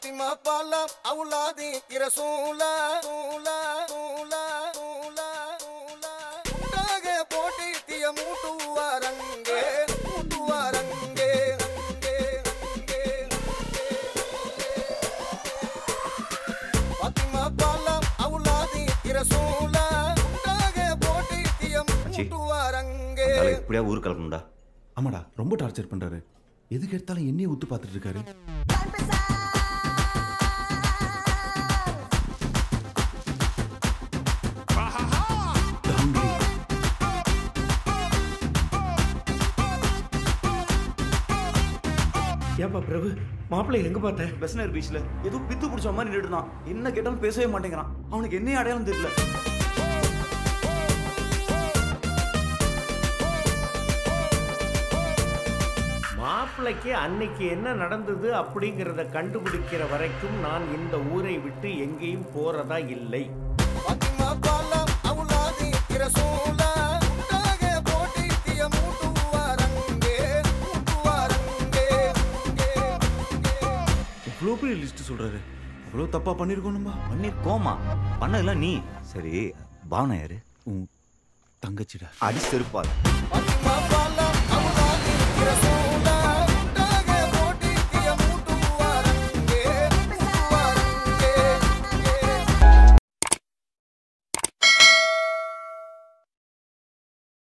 فاطمة طالب أولادي رسولا سولا سولا سولا உண்டாக போட்டி திய மூட்டுவாரங்கே மூட்டுவாரங்கே அங்கே அங்கே فاطمة طالب أولادي رسولا உண்டாக போட்டி திய மூட்டுவாரங்கே அதனால எப்படியா ஊர் கலக்கணும்டா ஆமாடா ரொம்ப டார்ச்சர் பண்றாரு எதுக்கு எடுத்தாலும் என்னையே உத்து பார்த்துட்டு இருக்காரு தம்பி. ஏப்பா பிரபு மாப்பிள்ளை எங்க பார்த்த பெஸ்னர் பீச்ல ஏதோ பித்து பிடிச்ச மாதிரி நின்றுட்டு இருந்தான் என்ன கேட்டாலும் பேசவே மாட்டேங்கிறான் அவனுக்கு என்ன அடையாளம் தெரியல மாப்பிள்ளைக்கு அன்னைக்கு என்ன நடந்தது அப்படிங்கிறத கண்டுபிடிக்கிற வரைக்கும் நான் இந்த ஊரை விட்டு எங்கேயும் போறதா இல்லை فاطمة طالب أولادي رسولا உண்டாக போட்டி திய மூட்டுவாரங்கே மூட்டுவாரங்கே இவ்வளோ பெரிய லிஸ்ட் சொல்றாரு அவ்வளோ தப்பா பண்ணிருக்கோணுமா பண்ணிருக்கோமா பண்ணதெல்லாம் நீ சரி பாவனா யாரு உன் தங்கச்சிடா அடி செருப்பாது فاطمة